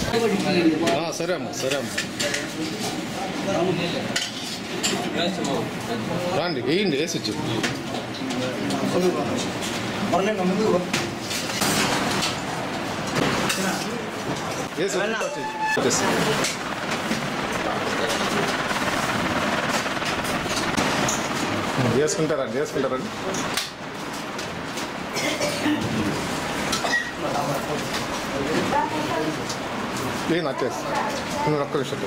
ఆ, సరే అమ్మా సరే అమ్మా రండి వేయండి వేసి వచ్చి వేసి వచ్చి. వేసుకుంటారండి వేసుకుంటారండి ఏం నచ్చేసి నువ్వు ఒక్క విషయం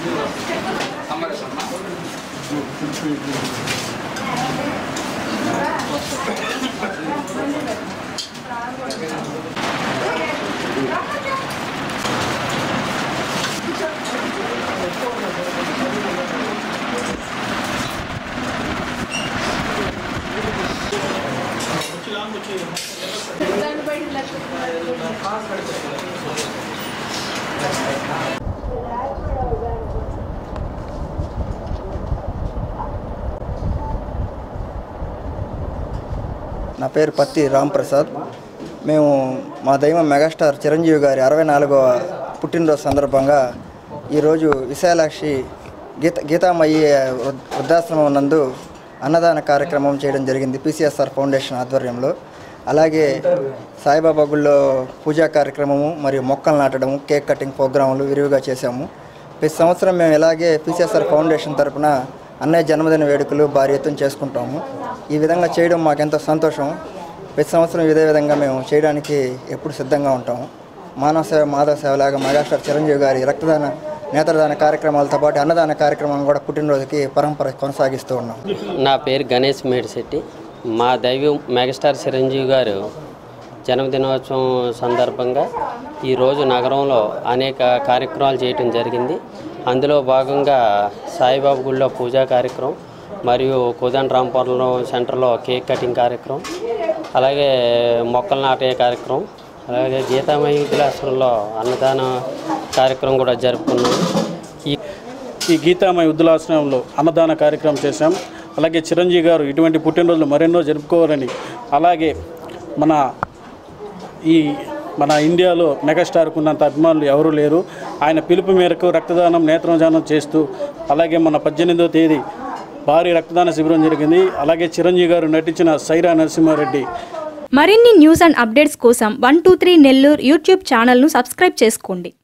నా పేరు పత్తి రామ్ ప్రసాద్ మేము మా దైవం మెగాస్టార్ చిరంజీవి గారి అరవై నాలుగవ పుట్టినరోజు సందర్భంగా ఈరోజు విశాలాక్షి గీత గీతామయ్యి వృద్- వృద్ధాశ్రమం నందు అన్నదాన కార్యక్రమం చేయడం జరిగింది పిసిఎస్ఆర్ ఫౌండేషన్ ఆధ్వర్యంలో అలాగే సాయిబాబా గుళ్ళో పూజా కార్యక్రమము మరియు మొక్కలు నాటడము కేక్ కటింగ్ ప్రోగ్రాములు విరివిగా చేశాము ప్రతి సంవత్సరం మేము ఇలాగే పిసిఎస్ఆర్ ఫౌండేషన్ తరపున అన్నయ్య జన్మదిన వేడుకలు భారీ ఎత్తున చేసుకుంటాము ఈ విధంగా చేయడం మాకెంతో సంతోషం ప్రతి సంవత్సరం ఇదే విధంగా మేము చేయడానికి ఎప్పుడు సిద్ధంగా ఉంటాము మానవ సేవ మాధవ సేవలాగా మెగాస్టార్ చిరంజీవి గారి రక్తదాన నేత్రదాన కార్యక్రమాలతో పాటు అన్నదాన కార్యక్రమాలను కూడా పుట్టినరోజుకి పరంపర కొనసాగిస్తూ ఉన్నాం నా పేరు గణేష్ మేడిశెట్టి మా దైవం మెగాస్టార్ చిరంజీవి గారు జన్మదినోత్సవం సందర్భంగా ఈరోజు నగరంలో అనేక కార్యక్రమాలు చేయటం జరిగింది అందులో భాగంగా సాయిబాబా గుడిలో పూజా కార్యక్రమం మరియు కోదండ రాంపురం సెంటర్లో కేక్ కటింగ్ కార్యక్రమం అలాగే మొక్కలు నాటే కార్యక్రమం అలాగే గీతామయ విలాసంలో అన్నదాన కార్యక్రమం కూడా జరుపుకున్నాం ఈ ఈ గీతామయ వృద్ధులాశ్రమంలో అన్నదాన కార్యక్రమం చేశాం అలాగే చిరంజీవి గారు ఇటువంటి పుట్టినరోజులు మరెన్నో జరుపుకోవాలని అలాగే మన ఈ మన ఇండియాలో మెగాస్టార్కు ఉన్నంత అభిమానులు ఎవరూ లేరు ఆయన పిలుపు మేరకు రక్తదానం నేత్రదానం చేస్తూ అలాగే మన పద్దెనిమిదో తేదీ భారీ రక్తదాన శిబిరం జరిగింది అలాగే చిరంజీవి గారు నటించిన సైరా నరసింహారెడ్డి మరిన్ని న్యూస్ అండ్ అప్డేట్స్ కోసం one two three Nellore YouTube ఛానల్ను సబ్స్క్రైబ్ చేసుకోండి